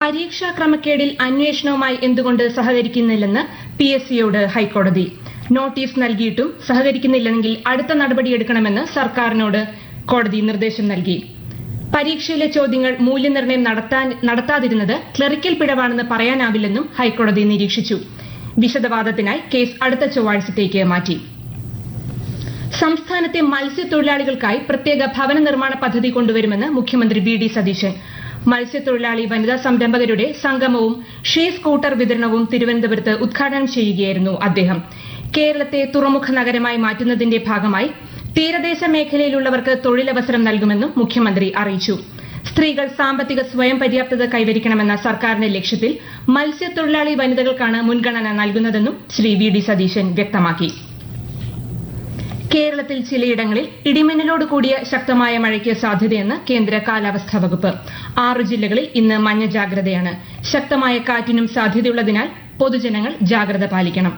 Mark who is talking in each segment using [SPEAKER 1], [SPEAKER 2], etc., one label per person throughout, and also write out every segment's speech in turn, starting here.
[SPEAKER 1] പരീക്ഷാ ക്രമക്കേടിൽ അന്വേഷണവുമായി എന്തുകൊണ്ട് സഹകരിക്കുന്നില്ലെന്ന് പി എസ് സിയോട് ഹൈക്കോടതി നോട്ടീസ് നൽകിയിട്ടും സഹകരിക്കുന്നില്ലെങ്കിൽ അടുത്ത നടപടിയെടുക്കണമെന്ന് സർക്കാരിനോട് കോടതി നിർദ്ദേശം നൽകി പരീക്ഷയിലെ ചോദ്യങ്ങൾ മൂല്യനിർണ്ണയം നടത്താൻ നടത്താതിരുന്നത് ക്ലറിക്കൽ പിഴവാണെന്ന് പറയാനാവില്ലെന്നും ഹൈക്കോടതി നിരീക്ഷിച്ചു വിശദവാദത്തിനായി കേസ് അടുത്ത ചൊവ്വാഴ്ചത്തേക്ക് മാറ്റി സംസ്ഥാനത്തെ മത്സ്യത്തൊഴിലാളികൾക്കായി പ്രത്യേക ഭവന നിർമ്മാണ പദ്ധതി കൊണ്ടുവരുമെന്ന് മുഖ്യമന്ത്രി വി ഡി സതീശൻ മത്സ്യത്തൊഴിലാളി വനിതാ സംരംഭകരുടെ സംഗമവും ഷീ സ്കൂട്ടർ വിതരണവും തിരുവനന്തപുരത്ത് ഉദ്ഘാടനം ചെയ്യുകയായിരുന്നു അദ്ദേഹം കേരളത്തെ തുറമുഖ നഗരമായി മാറ്റുന്നതിന്റെ ഭാഗമായി തീരദേശ മേഖലയിലുള്ളവർക്ക് തൊഴിലവസരം നൽകുമെന്നും മുഖ്യമന്ത്രി അറിയിച്ചു സ്ത്രീകൾ സാമ്പത്തിക സ്വയം പര്യാപ്തത കൈവരിക്കണമെന്ന സർക്കാരിന്റെ ലക്ഷ്യത്തിൽ മത്സ്യത്തൊഴിലാളി വനിതകൾക്കാണ് മുൻഗണന നൽകുന്നതെന്നും ശ്രീ വി ഡി സതീശൻ വ്യക്തമാക്കി കേരളത്തിൽ ചിലയിടങ്ങളിൽ ഇടിമിന്നലോട് കൂടിയ ശക്തമായ മഴയ്ക്ക് സാധ്യതയെന്ന് കേന്ദ്ര കാലാവസ്ഥാ വകുപ്പ് ആറ് ജില്ലകളിൽ ഇന്ന് മഞ്ഞ ജാഗ്രതയാണ് ശക്തമായ കാറ്റിനും സാധ്യതയുള്ളതിനാൽ പൊതുജനങ്ങൾ ജാഗ്രത പാലിക്കണം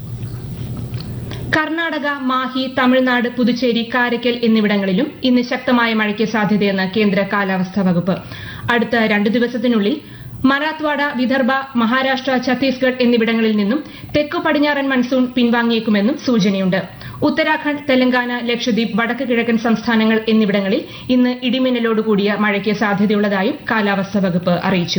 [SPEAKER 1] കർണാടക മാഹി തമിഴ്നാട് പുതുച്ചേരി കാരയ്ക്കൽ എന്നിവിടങ്ങളിലും ഇന്ന് ശക്തമായ മഴയ്ക്ക് സാധ്യതയെന്ന് കേന്ദ്ര കാലാവസ്ഥാ വകുപ്പ് അടുത്ത രണ്ടു ദിവസത്തിനുള്ളിൽ മറാത്ത്വാഡ വിദർഭ മഹാരാഷ്ട്ര ഛത്തീസ്ഗഡ് എന്നിവിടങ്ങളിൽ നിന്നും തെക്കു പടിഞ്ഞാറൻ മൺസൂൺ പിൻവാങ്ങിയേക്കുമെന്നും സൂചനയുണ്ട് ഉത്തരാഖണ്ഡ് തെലങ്കാന ലക്ഷദ്വീപ് വടക്ക് കിഴക്കൻ സംസ്ഥാനങ്ങൾ എന്നിവിടങ്ങളിൽ ഇന്ന് ഇടിമിന്നലോടുകൂടിയ മഴയ്ക്ക് സാധ്യതയുള്ളതായും കാലാവസ്ഥാ വകുപ്പ് അറിയിച്ചു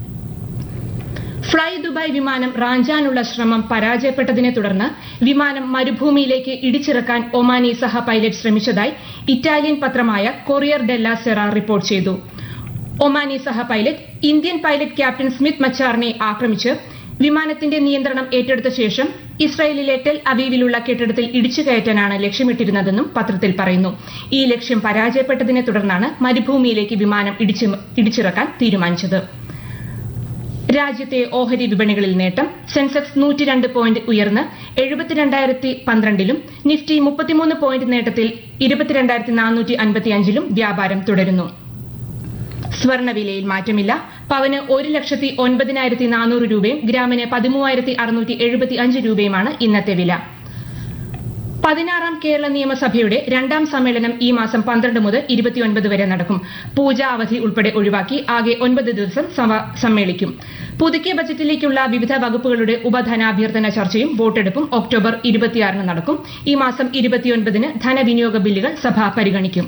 [SPEAKER 1] ഫ്ളൈ ദുബായ് വിമാനം റാഞ്ചാനുള്ള ശ്രമം പരാജയപ്പെട്ടതിനെ തുടർന്ന് വിമാനം മരുഭൂമിയിലേക്ക് ഇടിച്ചിറക്കാൻ ഒമാനി സഹ പൈലറ്റ് ശ്രമിച്ചതായി ഇറ്റാലിയൻ പത്രമായ കൊറിയർ ഡെല്ല സെറ റിപ്പോർട്ട് ചെയ്തു ഒമാനി സഹ pilot Indian pilot captain Smith മച്ചാറിനെ ആക്രമിച്ച് വിമാനത്തിന്റെ നിയന്ത്രണം ഏറ്റെടുത്ത ശേഷം ഇസ്രായേലിലെ ടെൽ അവീവിലുള്ള കെട്ടിടത്തിൽ ഇടിച്ചു കയറ്റാനാണ് ലക്ഷ്യമിട്ടിരുന്നതെന്നും പത്രത്തിൽ പറയുന്നു ഈ ലക്ഷ്യം പരാജയപ്പെട്ടതിനെ തുടർന്നാണ് മരുഭൂമിയിലേക്ക് വിമാനം ഇടിച്ചു- ഇടിച്ചിറക്കാൻ തീരുമാനിച്ചത് രാജ്യത്തെ ഓഹരി വിപണികളിൽ നേട്ടം സെൻസെക്സ് നൂറ്റിരണ്ട് പോയിന്റ് ഉയർന്ന് എഴുപത്തിരണ്ടായിരത്തി പന്ത്രണ്ടിലും നിഫ്റ്റി മുപ്പത്തിമൂന്ന് പോയിന്റ് നേട്ടത്തിൽ ഇരുപത്തിരണ്ടായിരത്തി നാനൂറ്റി അൻപത്തിയഞ്ചിലും വ്യാപാരം തുടരുന്നു സ്വർണവിലയിൽ മാറ്റമില്ല പവന് ഒരു ലക്ഷത്തി ഒൻപതിനായിരത്തി നാനൂറ് രൂപയും ഗ്രാമിന് പതിമൂവായിരത്തി അറുന്നൂറ്റി എഴുപത്തി അഞ്ച് രൂപയുമാണ് ഇന്നത്തെ വില പതിനാറാം കേരള നിയമസഭയുടെ രണ്ടാം സമ്മേളനം ഈ മാസം പന്ത്രണ്ട് മുതൽ ഇരുപത്തിയൊൻപത് വരെ നടക്കും പൂജാ അവധി ഉൾപ്പെടെ ഒഴിവാക്കി ആകെ ഒൻപത് ദിവസം സഭ സമ്മേളിക്കും പുതുക്കിയ ബജറ്റിലേക്കുള്ള വിവിധ വകുപ്പുകളുടെ ഉപധനാഭ്യർത്ഥന ചർച്ചയും വോട്ടെടുപ്പും ഒക്ടോബർ ഇരുപത്തിയാറിന് നടക്കും ഈ മാസം ഇരുപത്തിയൊൻപതിന് ധനവിനിയോഗ ബില്ലുകൾ സഭ പരിഗണിക്കും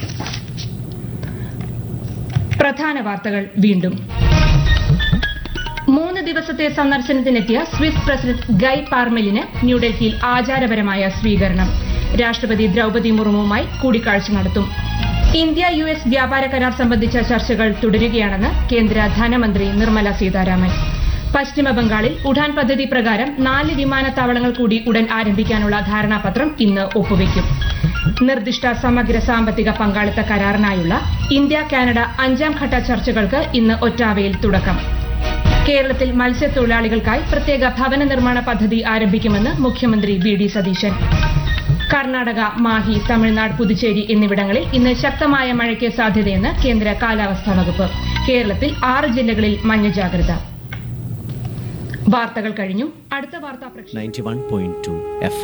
[SPEAKER 1] പ്രധാന വാർത്തകൾ വീണ്ടും മൂന്ന് ദിവസത്തെ സന്ദർശനത്തിനെത്തിയ സ്വിസ് പ്രസിഡന്റ് ഗൈ പാർമെലിന് ന്യൂഡൽഹിയിൽ ആചാരപരമായ സ്വീകരണം രാഷ്ട്രപതി ദ്രൌപതി മുർമുവുമായി കൂടിക്കാഴ്ച നടത്തും ഇന്ത്യ യു എസ് വ്യാപാര കരാർ സംബന്ധിച്ച ചർച്ചകൾ തുടരുകയാണെന്ന് കേന്ദ്ര ധനമന്ത്രി നിർമ്മല സീതാരാമൻ പശ്ചിമ ബംഗാളിൽ ഉഡാൻ പദ്ധതി പ്രകാരം നാല് വിമാനത്താവളങ്ങൾ കൂടി ഉടൻ ആരംഭിക്കാനുള്ള ധാരണാപത്രം ഇന്ന് ഒപ്പുവയ്ക്കും നിർദ്ദിഷ്ട സമഗ്ര സാമ്പത്തിക പങ്കാളിത്ത കരാറിനായുള്ള ഇന്ത്യ കാനഡ അഞ്ചാം ഘട്ട ചർച്ചകൾക്ക് ഇന്ന് ഒറ്റാവയിൽ തുടക്കം കേരളത്തിൽ മത്സ്യത്തൊഴിലാളികൾക്കായി പ്രത്യേക ഭവന നിർമ്മാണ പദ്ധതി ആരംഭിക്കുമെന്ന് മുഖ്യമന്ത്രി വി ഡി സതീശൻ കർണാടക മാഹി തമിഴ്നാട് പുതുച്ചേരി എന്നിവിടങ്ങളിൽ ഇന്ന് ശക്തമായ മഴയ്ക്ക് സാധ്യതയെന്ന് കേന്ദ്ര കാലാവസ്ഥാ വകുപ്പ് കേരളത്തിൽ ആറ് ജില്ലകളിൽ മഞ്ഞ ജാഗ്രത വാർത്തകൾ കഴിഞ്ഞു അടുത്ത വാർത്താ പ്രക്ഷേപണം
[SPEAKER 2] ninety one point two F